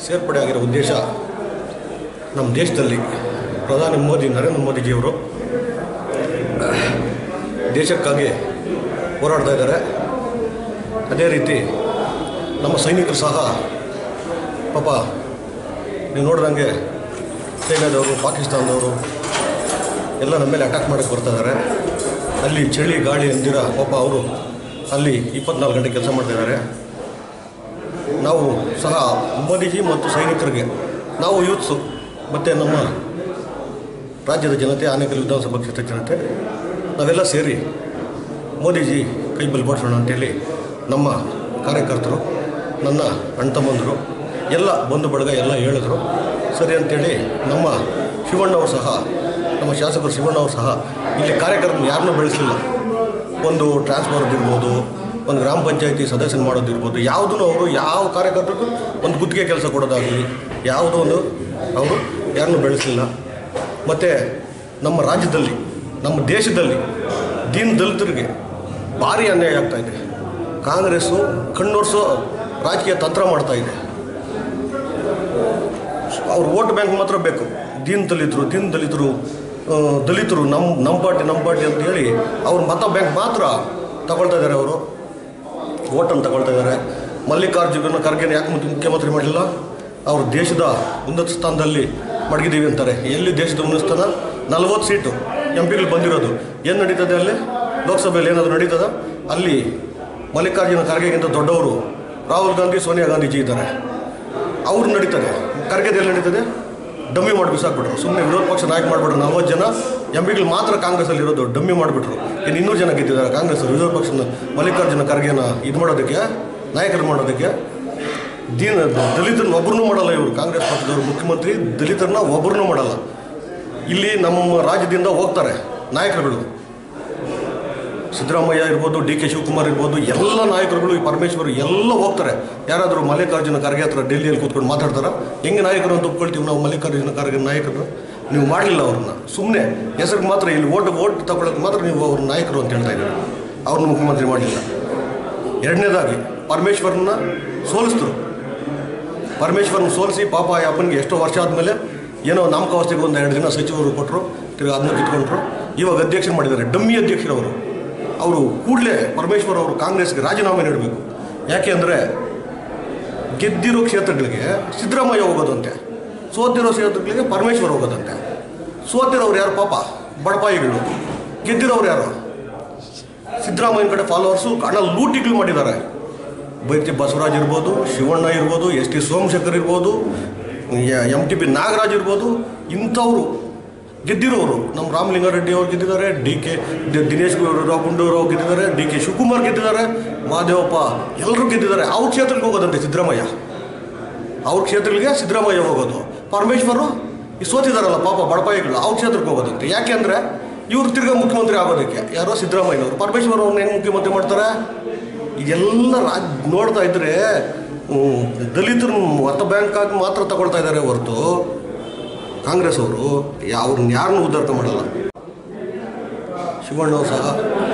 ಸೇರ್ಪಡೆ ಆಗಿರೋ ಉದ್ದೇಶ ನಮ್ಮ ದೇಶದಲ್ಲಿ ಪ್ರಧಾನಿ ಮೋದಿ ನರೇಂದ್ರ ಮೋದಿಜಿಯವರು ದೇಶಕ್ಕಾಗಿ ಹೋರಾಡ್ತಾ ಇದ್ದಾರೆ ಅದೇ ರೀತಿ ನಮ್ಮ ಸೈನಿಕರು ಸಹ ಪಾಪ ನೀವು ನೋಡ್ದಂಗೆ ಚೈನಾದವರು ಪಾಕಿಸ್ತಾನದವರು ಎಲ್ಲ ನಮ್ಮ ಮೇಲೆ ಅಟ್ಯಾಕ್ ಮಾಡೋಕ್ಕೆ ಬರ್ತಾ ಇದ್ದಾರೆ ಅಲ್ಲಿ ಚಳಿ ಗಾಳಿ ಅಂದಿರ ಪಾಪ ಅವರು ಅಲ್ಲಿ ಇಪ್ಪತ್ನಾಲ್ಕು ಗಂಟೆ ಕೆಲಸ ಮಾಡ್ತಾಯಿದ್ದಾರೆ ನಾವು ಸಹ ಮೋದಿಜಿ ಮತ್ತು ಸೈನಿಕರಿಗೆ ನಾವು ಯೂತ್ಸು ಮತ್ತು ನಮ್ಮ ರಾಜ್ಯದ ಜನತೆ ಆನೇಕಲ್ ವಿಧಾನಸಭಾ ಕ್ಷೇತ್ರದ ಜನತೆ ನಾವೆಲ್ಲ ಸೇರಿ ಮೋದಿಜಿ ಕೈ ಬಲಪಡಿಸೋಣ ಅಂತೇಳಿ ನಮ್ಮ ಕಾರ್ಯಕರ್ತರು ನನ್ನ ಅಣ್ಣ ತಮ್ಮಂದರು ಎಲ್ಲ ಬಂಧು ಬಳಗ ಎಲ್ಲ ಹೇಳಿದ್ರು ಸರಿ ಅಂತೇಳಿ ನಮ್ಮ ಶಿವಣ್ಣವರು ಸಹ ನಮ್ಮ ಶಾಸಕರು ಶಿವಣ್ಣವರು ಸಹ ಇಲ್ಲಿ ಕಾರ್ಯಕರ್ತರು ಯಾರನ್ನೂ ಬೆಳೆಸಲಿಲ್ಲ ಒಂದು ಟ್ರಾನ್ಸ್ಫರ್ ಇರ್ಬೋದು ಒಂದು ಗ್ರಾಮ ಪಂಚಾಯತಿ ಸದಸ್ಯನ ಮಾಡೋದಿರ್ಬೋದು ಯಾವುದೂ ಅವರು ಯಾವ ಕಾರ್ಯಕರ್ತರಿಗೂ ಒಂದು ಗುತ್ತಿಗೆ ಕೆಲಸ ಕೊಡೋದಾಗಲಿ ಯಾವುದೋ ಒಂದು ಅವರು ಯಾರನ್ನೂ ಬೆಳೆಸಲಿಲ್ಲ ಮತ್ತು ನಮ್ಮ ರಾಜ್ಯದಲ್ಲಿ ನಮ್ಮ ದೇಶದಲ್ಲಿ ದೀನ್ ದಲಿತರಿಗೆ ಭಾರಿ ಅನ್ಯಾಯ ಆಗ್ತಾ ಇದೆ ಕಾಂಗ್ರೆಸ್ಸು ಕಣ್ಣೊರೆಸೋ ರಾಜಕೀಯ ತಂತ್ರ ಮಾಡ್ತಾ ಇದೆ ಅವ್ರು ವೋಟ್ ಬ್ಯಾಂಕ್ ಮಾತ್ರ ಬೇಕು ದೀನ್ ದಲಿತರು ದೀನ್ ದಲಿತರು ಆ, ದಲಿತರು ನಮ್ಮ ನಮ್ಮ ಪಾರ್ಟಿ ನಮ್ಮ ಪಾರ್ಟಿ ಅಂತ ಹೇಳಿ ಅವ್ರ ಮತ ಬ್ಯಾಂಕ್ ಮಾತ್ರ ತಗೊಳ್ತಾ ಇದ್ದಾರೆ ಅವರು ಓಟನ್ನು ತಗೊಳ್ತಾ ಇದ್ದಾರೆ ಮಲ್ಲಿಕಾರ್ಜುನ ಖರ್ಗೆನ ಯಾಕೆ ಮುಖ್ಯ- ಮುಖ್ಯಮಂತ್ರಿ ಮಾಡಲಿಲ್ಲ ಅವರು ದೇಶದ ಉನ್ನತ ಸ್ಥಾನದಲ್ಲಿ ಮಡಗಿದ್ದೀವಿ ಅಂತಾರೆ ಎಲ್ಲಿ ದೇಶದ ಉನ್ನತ ಸ್ಥಾನ ನಲ್ವತ್ತು ಸೀಟು ಎಂ ಪಿಗಳು ಬಂದಿರೋದು ಏನು ನಡೀತದೆ ಅಲ್ಲಿ ಲೋಕಸಭೆಯಲ್ಲಿ ಏನಾದರೂ ನಡೀತದ ಅಲ್ಲಿ ಮಲ್ಲಿಕಾರ್ಜುನ ಖರ್ಗೆಗಿಂತ ದೊಡ್ಡವರು ರಾಹುಲ್ ಗಾಂಧಿ ಸೋನಿಯಾ ಗಾಂಧೀಜಿ ಇದ್ದಾರೆ ಅವ್ರು ನಡೀತದೆ ಖರ್ಗೆದಲ್ಲಿ ನಡೀತದೆ ಡಮ್ಮಿ ಮಾಡಿ ಬಿಸಾಕ್ಬಿಟ್ರು ಸುಮ್ಮನೆ ವಿರೋಧ ಪಕ್ಷ ನಾಯಕ ಮಾಡಿಬಿಟ್ರು ನಲ್ವತ್ತು ಜನ ಎಂ ಪಿಗಳು ಮಾತ್ರ ಕಾಂಗ್ರೆಸ್ಸಲ್ಲಿ ಇರೋದು ಡಮ್ಮಿ ಮಾಡಿಬಿಟ್ರು ಇನ್ನು ಇನ್ನೂರು ಜನ ಗೆದ್ದಿದ್ದಾರೆ ಕಾಂಗ್ರೆಸ್ ವಿರೋಧ ಪಕ್ಷದ ಮಲ್ಲಿಕಾರ್ಜುನ ಖರ್ಗೆನ ಇದು ಮಾಡೋದಕ್ಕೆ ನಾಯಕರು ಮಾಡೋದಕ್ಕೆ ದೀನ ದಲಿತರನ್ನ ಒಬ್ಬರನ್ನೂ ಮಾಡಲ್ಲ ಇವರು ಕಾಂಗ್ರೆಸ್ ಪಕ್ಷದವರು ಮುಖ್ಯಮಂತ್ರಿ ದಲಿತರನ್ನ ಒಬ್ಬರನ್ನೂ ಮಾಡಲ್ಲ ಇಲ್ಲಿ ನಮ್ಮ ರಾಜ್ಯದಿಂದ ಹೋಗ್ತಾರೆ ನಾಯಕರುಗಳು ಸಿದ್ದರಾಮಯ್ಯ ಇರ್ಬೋದು ಡಿ ಕೆ ಶಿವಕುಮಾರ್ ಇರ್ಬೋದು ಎಲ್ಲ ನಾಯಕರುಗಳು ಈ ಪರಮೇಶ್ವರ್ ಎಲ್ಲ ಹೋಗ್ತಾರೆ ಯಾರಾದರೂ ಮಲ್ಲಿಕಾರ್ಜುನ ಖರ್ಗೆ ಹತ್ರ ಡೆಲ್ಲಿಯಲ್ಲಿ ಕೂತ್ಕೊಂಡು ಮಾತಾಡ್ತಾರ ಹೆಂಗೆ ನಾಯಕರು ಅಂತ ಒಪ್ಕೊಳ್ತೀವಿ ನಾವು ಮಲ್ಲಿಕಾರ್ಜುನ ಖರ್ಗೆ ನಾಯಕರು ನೀವು ಮಾಡಲಿಲ್ಲ ಅವ್ರನ್ನ ಸುಮ್ಮನೆ ಹೆಸರಿಗೆ ಮಾತ್ರ ಇಲ್ಲಿ ಓಟ್ ಓಟ್ ತಗೊಳ್ಳೋಕೆ ಮಾತ್ರ ನೀವು ಅವ್ರ ನಾಯಕರು ಅಂತ ಹೇಳ್ತಾ ಇದ್ದಾರೆ ಅವ್ರನ್ನ ಮುಖ್ಯಮಂತ್ರಿ ಮಾಡಲಿಲ್ಲ ಎರಡನೇದಾಗಿ ಪರಮೇಶ್ವರನ್ನ ಸೋಲಿಸಿದ್ರು ಪರಮೇಶ್ವರನ ಸೋಲಿಸಿ ಪಾಪ ಆ ಅಪ್ಪನಿಗೆ ಎಷ್ಟೋ ವರ್ಷ ಆದಮೇಲೆ ಏನೋ ನಾಮಕಾವಸ್ಥೆಗೆ ಒಂದು ಎರಡು ದಿನ ಸಚಿವರು ಕೊಟ್ಟರು ತಿರ್ಗಿ ಅದನ್ನ ಕಿತ್ಕೊಂಡ್ರು ಇವಾಗ ಅಧ್ಯಕ್ಷರು ಮಾಡಿದ್ದಾರೆ ಡಮ್ಮಿ ಅಧ್ಯಕ್ಷರು ಅವರು ಅವರು ಕೂಡಲೇ ಪರಮೇಶ್ವರ್ ಅವರು ಕಾಂಗ್ರೆಸ್ಗೆ ರಾಜೀನಾಮೆ ನೀಡಬೇಕು ಯಾಕೆ ಅಂದರೆ ಗೆದ್ದಿರೋ ಕ್ಷೇತ್ರಗಳಿಗೆ ಸಿದ್ದರಾಮಯ್ಯ ಹೋಗೋದಂತೆ ಸೋತಿರೋ ಕ್ಷೇತ್ರಗಳಿಗೆ ಪರಮೇಶ್ವರ್ ಹೋಗೋದಂತೆ ಸೋತಿರೋರು ಯಾರು ಪಾಪ ಬಡಪಾಯಿಗಳು ಗೆದ್ದಿರೋರು ಯಾರು ಸಿದ್ದರಾಮಯ್ಯನ ಕಡೆ ಫಾಲೋವರ್ಸು ಹಣ ಲೂಟಿಗಳು ಮಾಡಿದ್ದಾರೆ ಬೈತಿ ಬಸವರಾಜ್ ಇರ್ಬೋದು ಶಿವಣ್ಣ ಇರ್ಬೋದು ಎಸ್ ಟಿ ಸೋಮಶೇಖರ್ ಇರ್ಬೋದು ಎಮ್ ಟಿ ಪಿ ನಾಗರಾಜ್ ಇರ್ಬೋದು ಇಂಥವರು ಗೆದ್ದಿರೋರು ನಮ್ಮ ರಾಮಲಿಂಗಾರೆಡ್ಡಿ ಅವ್ರು ಗೆದ್ದಿದ್ದಾರೆ ಡಿ ಕೆ ದಿನೇಶ್ ಗುಂಡೂರಾವ್ ಗುಂಡೂರಾವ್ ಗೆದ್ದಿದ್ದಾರೆ ಡಿ ಕೆ ಶಿವಕುಮಾರ್ ಗೆದ್ದಿದ್ದಾರೆ ಮಹಾದೇವಪ್ಪ ಎಲ್ಲರೂ ಗೆದ್ದಿದ್ದಾರೆ ಅವ್ರ ಕ್ಷೇತ್ರಕ್ಕೆ ಹೋಗೋದಂತೆ ಸಿದ್ದರಾಮಯ್ಯ ಅವ್ರ ಕ್ಷೇತ್ರಗಳಿಗೆ ಸಿದ್ದರಾಮಯ್ಯ ಹೋಗೋದು ಪರಮೇಶ್ವರು ಈ ಸೋತಿದಾರಲ್ಲ ಪಾಪ ಬಡಪಾಯಿಗಳು ಅವ್ರ ಕ್ಷೇತ್ರಕ್ಕೆ ಹೋಗೋದಂತೆ ಯಾಕೆ ಅಂದರೆ ಇವ್ರು ತಿರ್ಗಾ ಮುಖ್ಯಮಂತ್ರಿ ಆಗೋದಕ್ಕೆ ಯಾರೋ ಸಿದ್ದರಾಮಯ್ಯನವರು ಪರಮೇಶ್ವರ್ ಅವ್ರನ್ನ ಹೆಂಗೆ ಮುಖ್ಯಮಂತ್ರಿ ಮಾಡ್ತಾರೆ ಇದೆಲ್ಲ ರಾಜ್ ನೋಡ್ತಾ ಇದ್ರೆ ಹ್ಮ್, ದಲಿತರು ಮತ ಬ್ಯಾಂಕ್ ಆಗಿ ಮಾತ್ರ ತಗೊಳ್ತಾ ಇದ್ದಾರೆ ಹೊರತು ಕಾಂಗ್ರೆಸ್ ಅವರು ಅವ್ರನ್ನ ಯಾರನ್ನೂ ಉದ್ಧಾರ ಮಾಡಲ್ಲ ಶಿವಣ್ಣವ್ರು ಸಹ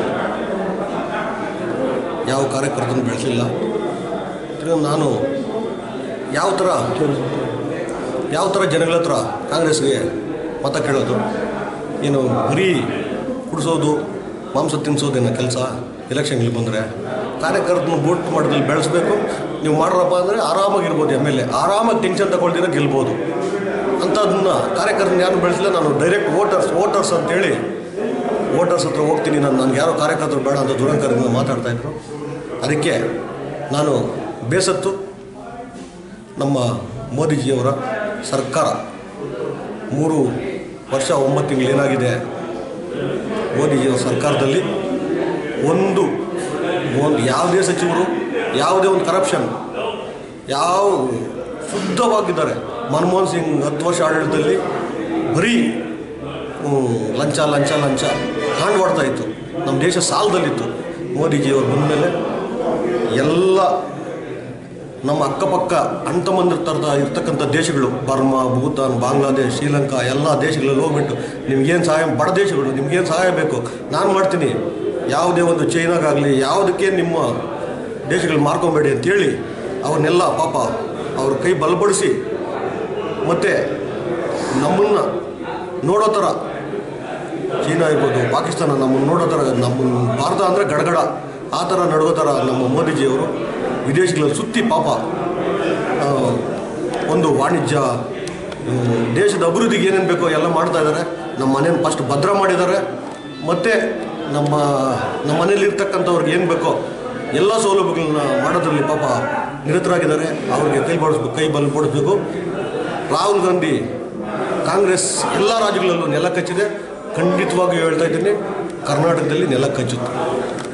ಯಾವ ಕಾರ್ಯಕರ್ತನ ಬೆಳೆಸಿಲ್ಲ ತಿರ್ಗಿ ನಾನು ಯಾವ ಥರ ಯಾವ ಥರ ಜನಗಳ ಹತ್ರ ಕಾಂಗ್ರೆಸ್ಗೆ ಮತ ಕೇಳೋದು ಏನು ಬರೀ ಕುಡಿಸೋದು ಮಾಂಸ ತಿನ್ನಿಸೋದೇನೋ ಕೆಲಸ ಎಲೆಕ್ಷನ್ಗೆ ಬಂದರೆ ಕಾರ್ಯಕರ್ತನ ಬೂಟ್ ಮಾಡೋದ್ರಲ್ಲಿ ಬೆಳೆಸ್ಬೇಕು ನೀವು ಮಾಡ್ರಪ್ಪ ಅಂದರೆ ಆರಾಮಾಗಿರ್ಬೋದು ಎಮ್ ಎಲ್ ಎ ಆರಾಮಾಗಿ ಟೆನ್ಷನ್ ತಗೊಳ್ದಿರ ಗೆಲ್ಬೋದು ಅಂಥದ್ದನ್ನ ಕಾರ್ಯಕರ್ತನ ಯಾರು ಬೆಳೆಸಿಲ್ಲ ನಾನು ಡೈರೆಕ್ಟ್ ವೋಟರ್ಸ್ ವೋಟರ್ಸ್ ಅಂತೇಳಿ ವೋಟರ್ಸ್ ಹತ್ರ ಹೋಗ್ತೀನಿ ನಾನು ನನಗೆ ಯಾರೋ ಕಾರ್ಯಕರ್ತರು ಬೇಡ ಅಂತ ದುರಂಕಾರದಿಂದ ಮಾತಾಡ್ತಾ ಇದ್ರು ಅದಕ್ಕೆ ನಾನು ಬೇಸತ್ತು ನಮ್ಮ ಮೋದಿಜಿಯವರ ಸರ್ಕಾರ ಮೂರು ವರ್ಷ ಒಂಬತ್ತು ತಿಂಗಳು ಏನಾಗಿದೆ ಮೋದಿಜಿಯವರ ಸರ್ಕಾರದಲ್ಲಿ ಒಂದು ಒಂದು ಯಾವುದೇ ಸಚಿವರು ಯಾವುದೇ ಒಂದು ಕರಪ್ಷನ್ ಯಾವ ಶುದ್ಧವಾಗಿದ್ದಾರೆ ಮನಮೋಹನ್ ಸಿಂಗ್ ಹತ್ತು ವರ್ಷ ಆಡಳಿತದಲ್ಲಿ ಬರೀ ಹ್ಮ್, ಲಂಚ ಲಂಚ ಲಂಚ ಹಾಂಡ್ ಮಾಡ್ತಾ ಇತ್ತು ನಮ್ಮ ದೇಶ ಸಾಲದಲ್ಲಿತ್ತು ಮೋದಿಜಿಯವರು ಬಂದಮೇಲೆ ಎಲ್ಲ ನಮ್ಮ ಅಕ್ಕಪಕ್ಕ ಅಂಟಮಂದಿರ ಥರದ ಇರ್ತಕ್ಕಂಥ ದೇಶಗಳು ಬರ್ಮಾ ಭೂತಾನ್ ಬಾಂಗ್ಲಾದೇಶ್ ಶ್ರೀಲಂಕಾ ಎಲ್ಲ ದೇಶಗಳಲ್ಲಿ ಹೋಗ್ಬಿಟ್ಟು ನಿಮ್ಗೇನು ಸಹಾಯ ಬಡ ದೇಶಗಳು ನಿಮ್ಗೇನು ಸಹಾಯ ಬೇಕು ನಾನು ಮಾಡ್ತೀನಿ ಯಾವುದೇ ಒಂದು ಚೈನಾಗಾಗಲಿ ಯಾವುದಕ್ಕೆ ನಿಮ್ಮ ದೇಶಗಳು ಮಾರ್ಕೊಬೇಡಿ ಅಂತೇಳಿ ಅವನ್ನೆಲ್ಲ ಪಾಪ ಅವ್ರ ಕೈ ಬಲಪಡಿಸಿ ಮತ್ತು ನಮ್ಮನ್ನು ನೋಡೋ ಥರ ಚೀನಾ ಇರ್ಬೋದು ಪಾಕಿಸ್ತಾನ ನಮ್ಮನ್ನು ನೋಡೋ ಥರ ನಮ್ಮ ಭಾರತ ಅಂದರೆ ಗಡಗಡ ಆ ಥರ ನಡುಗೋ ಥರ ನಮ್ಮ ಮೋದಿಜಿಯವರು ವಿದೇಶಗಳಲ್ಲಿ ಸುತ್ತಿ ಪಾಪ ಆ, ಒಂದು ವಾಣಿಜ್ಯ ಹ್ಮ್, ದೇಶದ ಅಭಿವೃದ್ಧಿಗೆ ಏನೇನು ಬೇಕೋ ಎಲ್ಲ ಮಾಡ್ತಾ ಇದ್ದಾರೆ ನಮ್ಮ ಮನೇನ ಫಸ್ಟ್ ಭದ್ರ ಮಾಡಿದ್ದಾರೆ ಮತ್ತು ನಮ್ಮ ನಮ್ಮ ಮನೇಲಿ ಇರ್ತಕ್ಕಂಥವ್ರಿಗೆ ಏನು ಬೇಕೋ ಎಲ್ಲ ಸೌಲಭ್ಯಗಳನ್ನ ಮಾಡೋದ್ರಲ್ಲಿ ಪಾಪ ನಿರತರಾಗಿದ್ದಾರೆ ಅವ್ರಿಗೆ ಕೈ ಬಡಿಸ್ಬೇಕು ಕೈ ಬಲ ಬಡಿಸ್ಬೇಕು ರಾಹುಲ್ ಗಾಂಧಿ ಕಾಂಗ್ರೆಸ್ ಎಲ್ಲ ರಾಜ್ಯಗಳಲ್ಲೂ ನೆಲ ಕಚ್ಚಿದೆ ಖಂಡಿತವಾಗಿಯೂ ಹೇಳ್ತಾ ಇದ್ದೀನಿ ಕರ್ನಾಟಕದಲ್ಲಿ ನೆಲ ಕಚ್ಚುತ್ತೆ